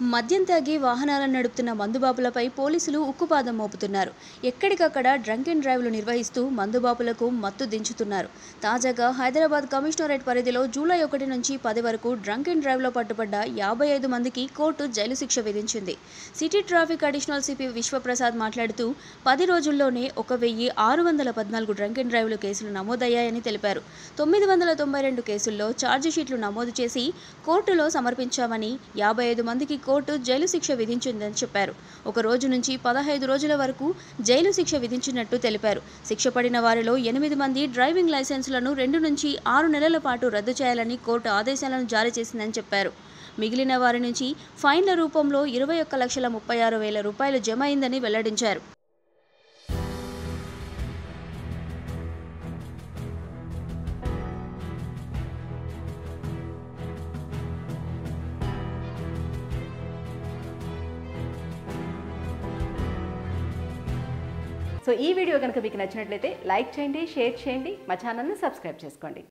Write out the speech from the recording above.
మద్యం తాగి వాహనాలను నడుపుతున్న మందుబాబులపై పోలీసులు ఉక్కుపాదం మోపుతున్నారు ఎక్కడికక్కడ డ్రంక్ అండ్ డ్రైవ్లు నిర్వహిస్తూ మందుబాబులకు మత్తు దించుతున్నారు తాజాగా హైదరాబాద్ కమిషనరేట్ పరిధిలో జూలై ఒకటి నుంచి పది వరకు డ్రంక్ అండ్ డ్రైవ్లో పట్టుబడ్డ యాభై ఐదు మందికి కోర్టు జైలు శిక్ష విధించింది city traffic additional CP Vishwaprasad మాట్లాడుతూ పది రోజుల్లోనే ఒక వెయ్యి ఆరు వందల పద్నాలుగు డ్రంక్ అండ్ డ్రైవ్లు కేసులు నమోదయ్యాయని తెలిపారు తొమ్మిది వందల తొంభై రెండు కేసుల్లో ఛార్జిషీట్లు నమోదు చేసి కోర్టులో సమర్పించామని యాభై ఐదు మందికి కోర్టు జైలు శిక్ష విధించిందని చెప్పారు ఒక రోజు నుంచి పదహైదు రోజుల వరకు జైలు శిక్ష విధించినట్టు తెలిపారు శిక్ష పడిన వారిలో ఎనిమిది మంది డ్రైవింగ్ లైసెన్సులను రెండు నుంచి ఆరు నెలల పాటు రద్దు చేయాలని కోర్టు ఆదేశాలను జారీ చేసిందని చెప్పారు మిగిలిన వారి నుంచి ఫైన్ల రూపంలో ఇరవై ఒక్క లక్షల ముప్పై ఆరు వేల రూపాయలు జమ అయిందని వెల్లడించారు సో ఈ వీడియో కనుక మీకు నచ్చినట్లయితే లైక్ చేయండి షేర్ చేయండి మా ఛానల్ని సబ్స్క్రైబ్ చేసుకోండి